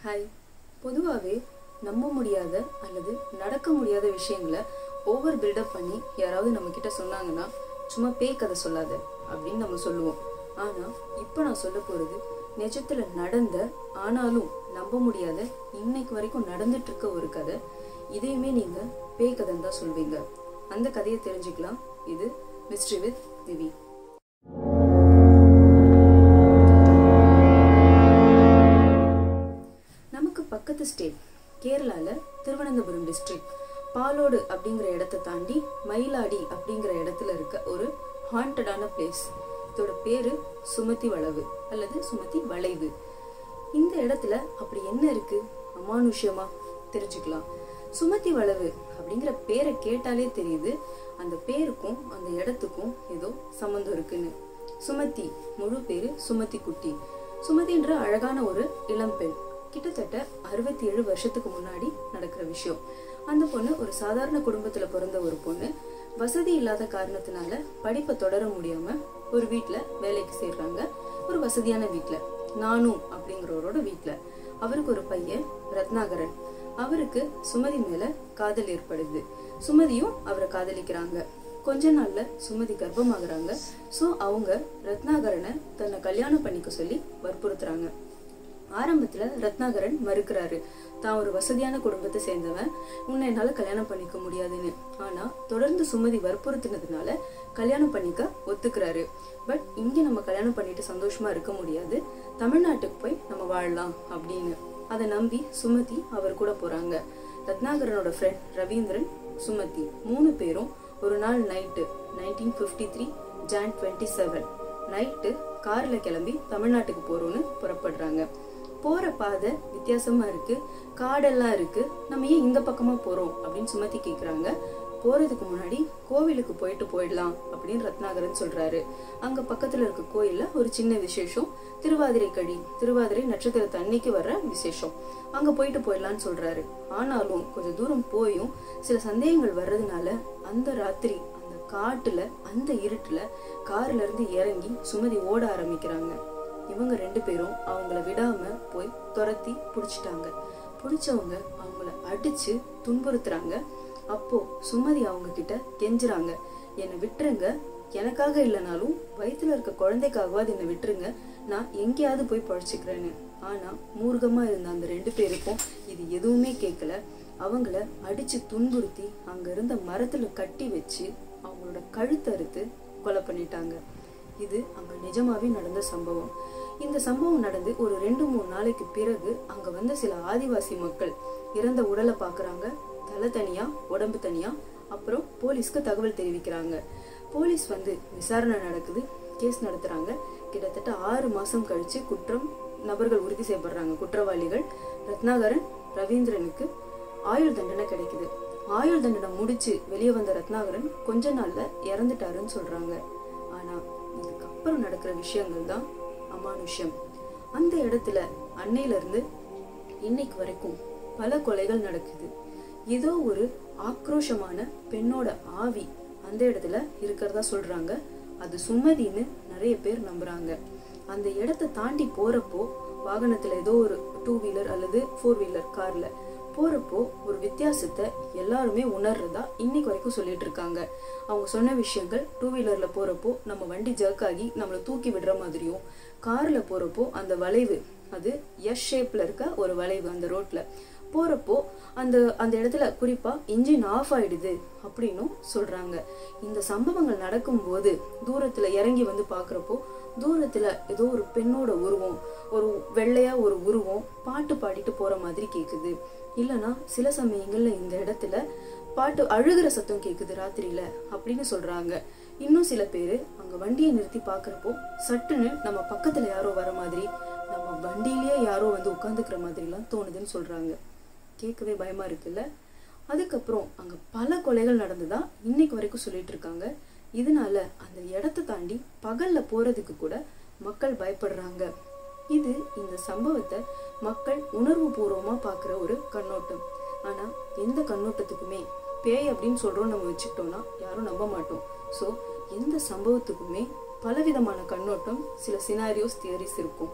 hi பொதுவாகவே நம்ப முடியாத அல்லது நடக்க முடியாத விஷயங்களை ஓவர் பில்டப் பண்ணி யாராவது நம்ம கிட்ட சொன்னாங்கன்னா சும்மா பேய் கதை சொல்லாத அப்படின்னு நம்ம சொல்லுவோம் ஆனா இப்போ நான் சொல்ல போறது நிஜத்துல நடந்த ஆனாலும் நம்ப முடியாத இன்னைக்கு வரைக்கும் நடந்துட்டு இருக்க ஒரு கதை இதையுமே நீங்க பேய் கதைன்னு தான் சொல்வீங்க அந்த கதையை தெரிஞ்சுக்கலாம் இது மிஸ்ட்ரி வித் திவி நமக்கு பக்கத்து ஸ்டேட் கேரளால திருவனந்தபுரம் டிஸ்ட்ரிக்ட் பாலோடு அப்படிங்கிற இடத்தை தாண்டி மயிலாடி அப்படிங்கிற இடத்துல இருக்க ஒரு ஹாண்டடான பிளேஸ் இதோட பேரு சுமதி வளவு அல்லது சுமதி வளைவு இந்த இடத்துல அப்படி என்ன இருக்கு அமானுஷ்யமா தெரிஞ்சுக்கலாம் சுமதி வளவு அப்படிங்கிற பேரை கேட்டாலே தெரியுது அந்த பேருக்கும் அந்த இடத்துக்கும் ஏதோ சம்மந்தம் இருக்குன்னு சுமதி முழு பேரு சுமதி குட்டி சுமதின்ற அழகான ஒரு இளம்பெண் கிட்டத்தட்ட அறுபத்தி ஏழு வருஷத்துக்கு முன்னாடி நடக்கிற விஷயம் அந்த பொண்ணு ஒரு சாதாரண குடும்பத்துல பிறந்த ஒரு பொண்ணு வசதி இல்லாத காரணத்தினால படிப்பை தொடர முடியாம ஒரு வீட்ல வேலைக்கு சேர்றாங்க ஒரு வசதியான வீட்ல நானும் அப்படிங்கிறவரோட வீட்ல அவருக்கு ஒரு பையன் ரத்னாகரன் அவருக்கு சுமதி மேல காதல் ஏற்படுது சுமதியும் அவரை காதலிக்கிறாங்க கொஞ்ச நாள்ல சுமதி கர்ப்பமாகறாங்க சோ அவங்க ரத்னாகரனை தன்னை கல்யாணம் பண்ணிக்க சொல்லி வற்புறுத்துறாங்க ஆரம்பத்துல ரத்னாகரன் மறுக்கிறாரு தான் ஒரு வசதியான குடும்பத்தை சேர்ந்தவன் உன்னை என்னால கல்யாணம் பண்ணிக்க முடியாதுன்னு ஆனா தொடர்ந்து சுமதி வற்புறுத்தினதுனால கல்யாணம் பண்ணிக்க ஒத்துக்கிறாரு பட் இங்க நம்ம கல்யாணம் பண்ணிட்டு சந்தோஷமா இருக்க முடியாது தமிழ்நாட்டுக்கு போய் நம்ம வாழலாம் அப்படின்னு அதை நம்பி சுமதி அவர் கூட போறாங்க ரத்னாகரனோட ஃப்ரெண்ட் ரவீந்திரன் சுமதி மூணு பேரும் ஒரு நாள் நைட்டு நைன்டீன் ஃபிஃப்டி த்ரீ ஜான் டுவெண்ட்டி செவன் நைட்டு கார்ல கிளம்பி தமிழ்நாட்டுக்கு போறோம்னு புறப்படுறாங்க போற பாதை வித்தியாசமா இருக்கு காடெல்லாம் இருக்கு நம்ம ஏன் இந்த பக்கமா போறோம் அப்படின்னு சுமதி கேக்குறாங்க போறதுக்கு முன்னாடி கோவிலுக்கு போயிட்டு போயிடலாம் அப்படின்னு ரத்னாகரன் சொல்றாரு அங்க பக்கத்துல இருக்க கோயில்ல ஒரு சின்ன விசேஷம் திருவாதிரை கழி திருவாதிரை நட்சத்திரத்து அன்னைக்கு வர்ற விசேஷம் அங்க போயிட்டு போயிடலாம்னு சொல்றாரு ஆனாலும் கொஞ்சம் தூரம் போயும் சில சந்தேகங்கள் வர்றதுனால அந்த ராத்திரி அந்த காட்டுல அந்த இருட்டுல கார்ல இருந்து இறங்கி சுமதி ஓட ஆரம்பிக்கிறாங்க இவங்க ரெண்டு பேரும் அவங்கள விடாம போய் துரத்தி புடிச்சிட்டாங்க புடிச்சவங்க அவங்கள அடிச்சு துன்புறுத்துறாங்க அப்போ சுமதி அவங்க கிட்ட கெஞ்சுறாங்க என்னை விட்டுருங்க எனக்காக இல்லைனாலும் வயித்துல இருக்க குழந்தைக்காகவாது என்னை விட்டுருங்க நான் எங்கேயாவது போய் பழச்சிக்கிறேன்னு ஆனா மூர்க்கமா இருந்த அந்த ரெண்டு பேருக்கும் இது எதுவுமே கேட்கல அவங்கள அடிச்சு துன்புறுத்தி அங்க இருந்த மரத்துல கட்டி வச்சு அவங்களோட கழுத்தறுத்து கொலை பண்ணிட்டாங்க இது அங்க நிஜமாவே நடந்த சம்பவம் இந்த சம்பவம் நடந்து ஒரு ரெண்டு மூணு நாளைக்கு பிறகு அங்க வந்த சில ஆதிவாசி மக்கள் இறந்த உடலை பாக்குறாங்க தலை தனியா உடம்பு தனியா அப்புறம் போலீஸ்க்கு தகவல் தெரிவிக்கிறாங்க போலீஸ் வந்து விசாரணை நடக்குது கேஸ் நடத்துறாங்க கிட்டத்தட்ட ஆறு மாசம் கழிச்சு குற்றம் நபர்கள் உறுதி செய்யப்படுறாங்க குற்றவாளிகள் ரத்னாகரன் ரவீந்திரனுக்கு ஆயுள் தண்டனை கிடைக்குது ஆயுள் தண்டனை முடிச்சு வெளியே வந்த ரத்னாகரன் கொஞ்ச நாள்ல இறந்துட்டாருன்னு சொல்றாங்க ஆனா இதுக்கப்புறம் நடக்கிற விஷயங்கள் தான் அமானுஷ்யம் அந்த இடத்துல அன்னையில இருந்து இன்னைக்கு வரைக்கும் பல கொலைகள் நடக்குது ஏதோ ஒரு ஆக்ரோஷமான பெண்ணோட ஆவி அந்த இடத்துல இருக்கிறதா சொல்றாங்க அது சுமதின்னு நிறைய பேர் நம்புறாங்க அந்த இடத்தை தாண்டி போறப்போ வாகனத்துல ஏதோ ஒரு டூ வீலர் அல்லது ஃபோர் வீலர் கார்ல போறப்போ ஒரு வித்தியாசத்தை எல்லாருமே உணர்றதா இன்னைக்கு வரைக்கும் சொல்லிட்டு இருக்காங்க அவங்க சொன்ன விஷயங்கள் டூ வீலர்ல போறப்போ நம்ம வண்டி ஜர்க் ஆகி நம்மளை தூக்கி விடுற மாதிரியும் கார்ல போறப்போ அந்த வளைவு அது எஸ் ஷேப்ல இருக்க ஒரு வளைவு அந்த ரோட்ல போறப்போ அந்த அந்த இடத்துல குறிப்பா இன்ஜின் ஆஃப் ஆயிடுது அப்படின்னும் சொல்றாங்க இந்த சம்பவங்கள் நடக்கும்போது தூரத்துல இறங்கி வந்து பாக்குறப்போ தூரத்துல ஏதோ ஒரு பெண்ணோட உருவம் ஒரு வெள்ளையா ஒரு உருவம் பாட்டு பாடிட்டு போற மாதிரி கேக்குது இல்லனா சில சமயங்கள்ல இந்த இடத்துல பாட்டு அழுகிற சத்தம் கேக்குது ராத்திரியில அப்படின்னு சொல்றாங்க இன்னும் சில பேரு அங்க வண்டியை நிறுத்தி பாக்குறப்போ சட்டுன்னு நம்ம பக்கத்துல யாரோ வர மாதிரி நம்ம வண்டியிலேயே யாரோ வந்து உட்காந்துக்கிற மாதிரி எல்லாம் தோணுதுன்னு சொல்றாங்க கேட்கவே பயமா இருக்குல்ல அதுக்கப்புறம் அங்க பல கொலைகள் நடந்ததா இன்னைக்கு வரைக்கும் சொல்லிட்டு இருக்காங்க இதனால அந்த இடத்தை தாண்டி பகல்ல போறதுக்கு கூட மக்கள் பயப்படுறாங்க இது இந்த சம்பவத்தை மக்கள் உணர்வு பூர்வமா பாக்குற ஒரு கண்ணோட்டம் ஆனா எந்த கண்ணோட்டத்துக்குமே பேய் அப்படின்னு சொல்றோம் நம்ம வச்சுக்கிட்டோம்னா யாரும் நம்ப மாட்டோம் ஸோ எந்த சம்பவத்துக்குமே பலவிதமான கண்ணோட்டம் சில சினாரியோஸ் தியரிஸ் இருக்கும்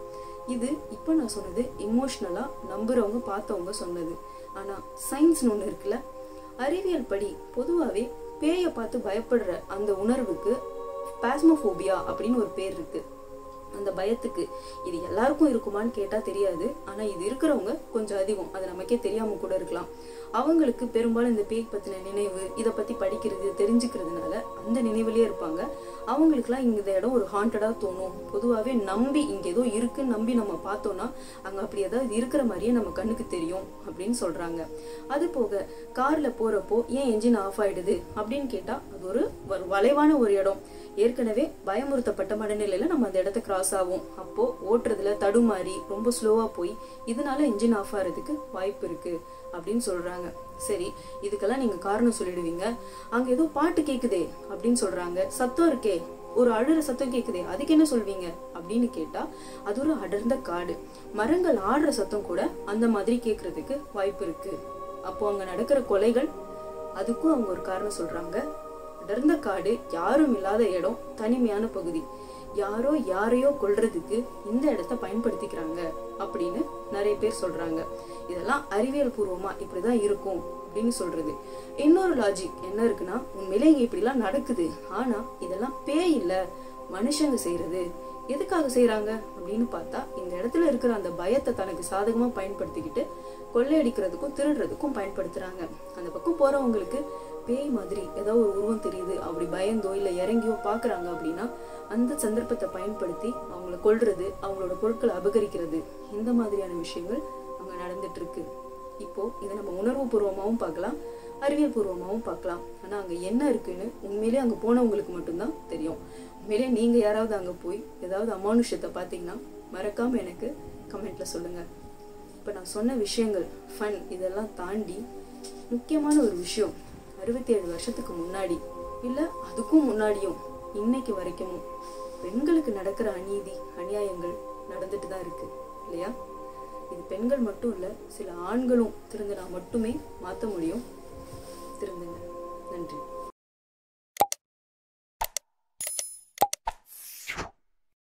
இது இப்போ நான் சொன்னது இமோஷ்னலா நம்புறவங்க பார்த்தவங்க சொன்னது ஆனா சயின்ஸ்னு ஒன்று இருக்குல்ல அறிவியல் படி பொதுவாகவே பேயை பார்த்து பயப்படுற அந்த உணர்வுக்கு பாஸ்மோஃபோபியா அப்படின்னு ஒரு பேர் இருக்கு அந்த பயத்துக்கு இது எல்லாருக்கும் இருக்குமான்னு கேட்டா தெரியாது ஆனா இது இருக்கிறவங்க கொஞ்சம் அதிகம் அது நமக்கே தெரியாம கூட இருக்கலாம் அவங்களுக்கு பெரும்பாலும் இந்த பேய் பத்தின நினைவு இதை பத்தி படிக்கிறது தெரிஞ்சுக்கிறதுனால அந்த நினைவுலயே இருப்பாங்க அவங்களுக்குலாம் இந்த இடம் ஒரு ஹாண்டடா தோணும் பொதுவாகவே நம்பி இங்க ஏதோ இருக்குன்னு நம்பி நம்ம பார்த்தோம்னா அங்க அப்படி ஏதாவது இருக்கிற மாதிரியே நம்ம கண்ணுக்கு தெரியும் அப்படின்னு சொல்றாங்க அது போக கார்ல போறப்போ ஏன் என்ஜின் ஆஃப் ஆயிடுது அப்படின்னு கேட்டா அது ஒரு வ- வளைவான ஒரு இடம் ஏற்கனவே பயமுறுத்தப்பட்ட மனநிலையில நம்ம அந்த இடத்த கிராஸ் ஆகும் அப்போ ஓட்டுறதுல தடுமாறி ரொம்ப ஸ்லோவா போய் இதனால இன்ஜின் ஆஃப் ஆகிறதுக்கு வாய்ப்பு இருக்கு அப்படின்னு சொல்றாங்க சரி இதுக்கெல்லாம் நீங்க காரணம் சொல்லிடுவீங்க அங்க ஏதோ பாட்டு கேக்குதே அப்படின்னு சொல்றாங்க சத்தம் இருக்கே ஒரு அழுற சத்தம் கேக்குதே அதுக்கு என்ன சொல்வீங்க அப்படின்னு கேட்டா அது ஒரு அடர்ந்த காடு மரங்கள் ஆடுற சத்தம் கூட அந்த மாதிரி கேக்குறதுக்கு வாய்ப்பு இருக்கு அப்போ அங்க நடக்கிற கொலைகள் அதுக்கும் அவங்க ஒரு காரணம் சொல்றாங்க அடர்ந்த காடு யாரும் இல்லாத இடம் தனிமையான பகுதி யாரோ யாரையோ கொல்றதுக்கு இந்த இடத்த பயன்படுத்திக்கிறாங்க அப்படின்னு நிறைய பேர் சொல்றாங்க இதெல்லாம் அறிவியல் பூர்வமா இப்படிதான் இருக்கும் அப்படின்னு சொல்றது இன்னொரு லாஜிக் என்ன இருக்குன்னா உண்மையிலே இங்க இப்படிலாம் நடக்குது ஆனா இதெல்லாம் பேய் இல்ல மனுஷங்க செய்யறது எதுக்காக செய்றாங்க அப்படின்னு பார்த்தா இந்த இடத்துல இருக்கிற அந்த பயத்தை தனக்கு சாதகமா பயன்படுத்திக்கிட்டு கொள்ளையடிக்கிறதுக்கும் திருடுறதுக்கும் பயன்படுத்துறாங்க அந்த பக்கம் போறவங்களுக்கு பேய் மாதிரி ஏதோ ஒரு உருவம் தெரியுது அப்படி பயந்தோ இல்ல இறங்கியோ பாக்குறாங்க அப்படின்னா அந்த சந்தர்ப்பத்தை பயன்படுத்தி அவங்கள கொல்றது அவங்களோட பொருட்களை அபகரிக்கிறது இந்த மாதிரியான விஷயங்கள் அங்க நடந்துட்டு இருக்கு இப்போ இதை நம்ம உணர்வு பூர்வமாவும் பார்க்கலாம் அறிவியல் பூர்வமாவும் பார்க்கலாம் ஆனா அங்க என்ன இருக்குன்னு உண்மையிலே அங்க போனவங்களுக்கு மட்டும்தான் தெரியும் உண்மையிலே நீங்க யாராவது அங்க போய் ஏதாவது அமானுஷத்தை பார்த்தீங்கன்னா மறக்காம எனக்கு கமெண்ட்ல சொல்லுங்க இப்ப நான் சொன்ன விஷயங்கள் ஃபன் இதெல்லாம் தாண்டி முக்கியமான ஒரு விஷயம் அறுபத்தி ஏழு வருஷத்துக்கு முன்னாடி இல்ல அதுக்கும் முன்னாடியும் இன்னைக்கு வரைக்கும் பெண்களுக்கு நடக்கிற அநீதி அநியாயங்கள் நடந்துட்டு தான் இருக்கு இல்லையா இது பெண்கள் மட்டும் இல்ல சில ஆண்களும் திருந்தினா மட்டுமே மாத்த முடியும் திருந்துங்க நன்றி